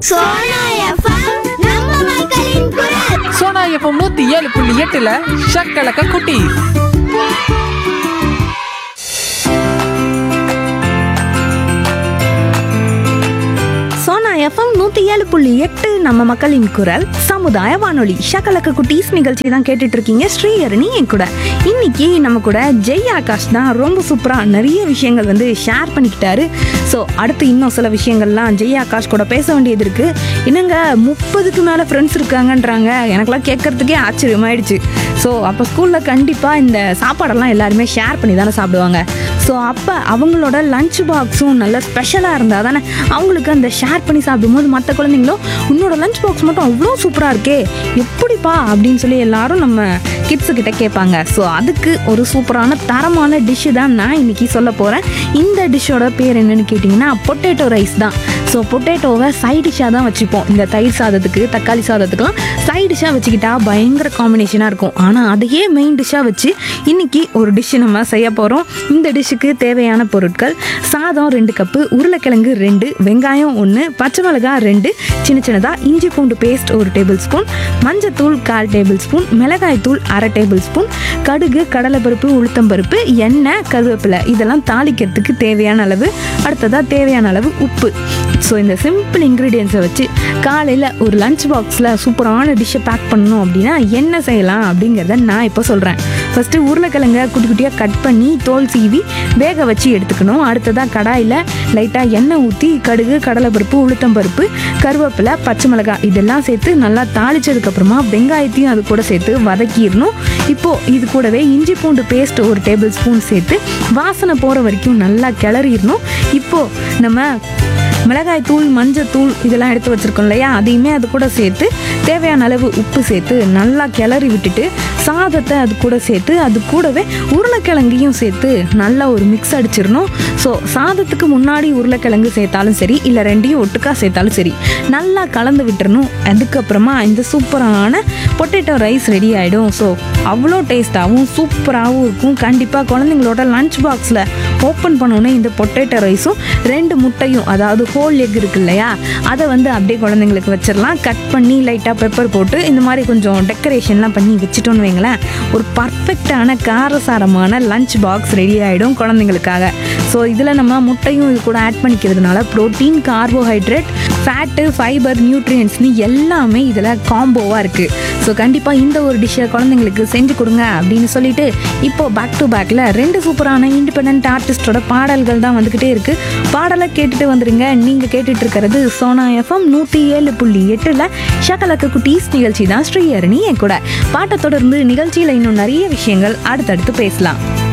Sona FM நம்ம மக்களின் குரல் சோனா எஃப்எம் நூத்தி ஏழு புள்ளி எட்டுல ஷக்கலக்க குட்டி சோனா எஃப்எம் நூத்தி ஏழு புள்ளி எட்டு நம்ம மக்களின் குரல் சமுதாய வானொலி ஷகலக்க குட்டீஸ் நிகழ்ச்சி தான் கேட்டுட்டு இருக்கீங்க ஸ்ரீஹரணி என் கூட இன்னைக்கு நம்ம கூட ஜெய் ஆகாஷ் தான் ரொம்ப சூப்பரா நிறைய விஷயங்கள் வந்து ஷேர் பண்ணிக்கிட்டாரு ஸோ அடுத்து இன்னும் சில விஷயங்கள்லாம் ஜெய் ஆகாஷ் கூட பேச வேண்டியது இருக்கு என்னங்க முப்பதுக்கு மேல ஃப்ரெண்ட்ஸ் இருக்காங்கன்றாங்க எனக்கெல்லாம் கேட்கறதுக்கே ஆச்சரியமாயிடுச்சு ஸோ அப்போ ஸ்கூலில் கண்டிப்பாக இந்த சாப்பாடெல்லாம் எல்லாருமே ஷேர் பண்ணி தானே சாப்பிடுவாங்க ஸோ அப்போ அவங்களோட லஞ்ச் பாக்ஸும் நல்ல ஸ்பெஷலாக இருந்தால் தானே அவங்களுக்கு அந்த ஷேர் பண்ணி சாப்பிடும்போது மற்ற குழந்தைங்களும் உன்னோட லஞ்ச் பாக்ஸ் மட்டும் அவ்வளோ சூப்பராக இருக்கே எப்படிப்பா அப்படின்னு சொல்லி எல்லாரும் நம்ம கிட்ஸு கிட்ட கேட்பாங்க ஸோ அதுக்கு ஒரு சூப்பரான தரமான டிஷ்ஷு தான் நான் இன்னைக்கு சொல்ல போகிறேன் இந்த டிஷ்ஷோட பேர் என்னன்னு கேட்டிங்கன்னா பொட்டேட்டோ ரைஸ் தான் ஸோ பொட்டேட்டோவை சைட் டிஷ்ஷாக தான் வச்சுப்போம் இந்த தயிர் சாதத்துக்கு தக்காளி சாதத்துக்குலாம் சைட் டிஷ்ஷாக வச்சுக்கிட்டா பயங்கர காம்பினேஷனாக இருக்கும் ஆனால் அதையே மெயின் டிஷ்ஷாக வச்சு இன்னைக்கு ஒரு டிஷ் நம்ம செய்ய போகிறோம் இந்த டிஷ்ஷுக்கு தேவையான பொருட்கள் சாதம் ரெண்டு கப்பு உருளைக்கிழங்கு ரெண்டு வெங்காயம் ஒன்று பச்சை மிளகாய் ரெண்டு சின்ன சின்னதாக இஞ்சி பூண்டு பேஸ்ட் ஒரு டேபிள் ஸ்பூன் மஞ்சத்தூள் கால் டேபிள் ஸ்பூன் மிளகாய் தூள் அரை டேபிள் ஸ்பூன் கடுகு கடலைப்பருப்பு உளுத்தம்பருப்பு எண்ணெய் கருவேப்பிலை இதெல்லாம் தாளிக்கிறதுக்கு தேவையான அளவு அடுத்ததாக தேவையான அளவு உப்பு ஸோ இந்த சிம்பிள் இன்க்ரீடியன்ஸை வச்சு காலையில் ஒரு லஞ்ச் பாக்ஸில் சூப்பரான டிஷ்ஷை பேக் பண்ணணும் அப்படின்னா என்ன செய்யலாம் அப்படிங்கிறத நான் இப்போ சொல்கிறேன் ஃபஸ்ட்டு உருளைக்கிழங்க குட்டி குட்டியாக கட் பண்ணி தோல் சீவி வேக வச்சு எடுத்துக்கணும் அடுத்ததாக கடாயில் லைட்டாக எண்ணெய் ஊற்றி கடுகு கடலைப்பருப்பு உளுத்தம்பருப்பு கருவேப்பிலை பச்சை மிளகாய் இதெல்லாம் சேர்த்து நல்லா தாளிச்சதுக்கப்புறமா வெங்காயத்தையும் அது கூட சேர்த்து வதக்கிடணும் இப்போது இது கூடவே இஞ்சி பூண்டு பேஸ்ட் ஒரு டேபிள் ஸ்பூன் சேர்த்து வாசனை போகிற வரைக்கும் நல்லா கிளறிடணும் இப்போது நம்ம மிளகாய் தூள் மஞ்சள் தூள் இதெல்லாம் எடுத்து வச்சிருக்கோம் இல்லையா அதையுமே அது கூட சேர்த்து தேவையான அளவு உப்பு சேர்த்து நல்லா கிளறி விட்டுட்டு சாதத்தை அது கூட சேர்த்து அது கூடவே உருளைக்கிழங்கையும் சேர்த்து நல்லா ஒரு மிக்ஸ் அடிச்சிடணும் ஸோ சாதத்துக்கு முன்னாடி உருளைக்கிழங்கு சேர்த்தாலும் சரி இல்லை ரெண்டையும் ஒட்டுக்கா சேர்த்தாலும் சரி நல்லா கலந்து விட்டுறணும் அதுக்கப்புறமா இந்த சூப்பரான பொட்டேட்டோ ரைஸ் ரெடி ஆகிடும் ஸோ அவ்வளோ டேஸ்ட்டாகவும் சூப்பராகவும் இருக்கும் கண்டிப்பாக குழந்தைங்களோட லஞ்ச் பாக்ஸில் ஓப்பன் பண்ணோன்னே இந்த பொட்டேட்டோ ரைஸும் ரெண்டு முட்டையும் அதாவது ஹோல் எக் இருக்கு இல்லையா அதை வந்து அப்படியே குழந்தைங்களுக்கு வச்சிடலாம் கட் பண்ணி லைட்டாக பெப்பர் போட்டு இந்த மாதிரி கொஞ்சம் டெக்கரேஷன்லாம் பண்ணி வச்சுட்டோன்னு வைங்களேன் ஒரு பர்ஃபெக்டான காரசாரமான லஞ்ச் பாக்ஸ் ரெடி ஆகிடும் குழந்தைங்களுக்காக ஸோ இதில் நம்ம முட்டையும் இது கூட ஆட் பண்ணிக்கிறதுனால ப்ரோட்டீன் கார்போஹைட்ரேட் ஃபேட்டு ஃபைபர் நியூட்ரியன்ஸ்னு எல்லாமே இதில் காம்போவாக இருக்குது ஸோ கண்டிப்பாக இந்த ஒரு டிஷ்ஷை குழந்தைங்களுக்கு செஞ்சு கொடுங்க அப்படின்னு சொல்லிட்டு இப்போ பேக் டு பேக்கில் ரெண்டு சூப்பரான இண்டிபெண்ட் ஆர்டிஸ்டோட பாடல்கள் தான் வந்துக்கிட்டே இருக்குது பாடலை கேட்டுட்டு வந்துருங்க நீங்கள் கேட்டுட்டு இருக்கிறது சோனா எஃப்எம் நூற்றி ஏழு புள்ளி எட்டில் ஷகலக்க குட்டீஸ் நிகழ்ச்சி தான் ஸ்ரீஹரணி என் கூட பாட்டை தொடர்ந்து நிகழ்ச்சியில் இன்னும் நிறைய விஷயங்கள் அடுத்தடுத்து பேசலாம்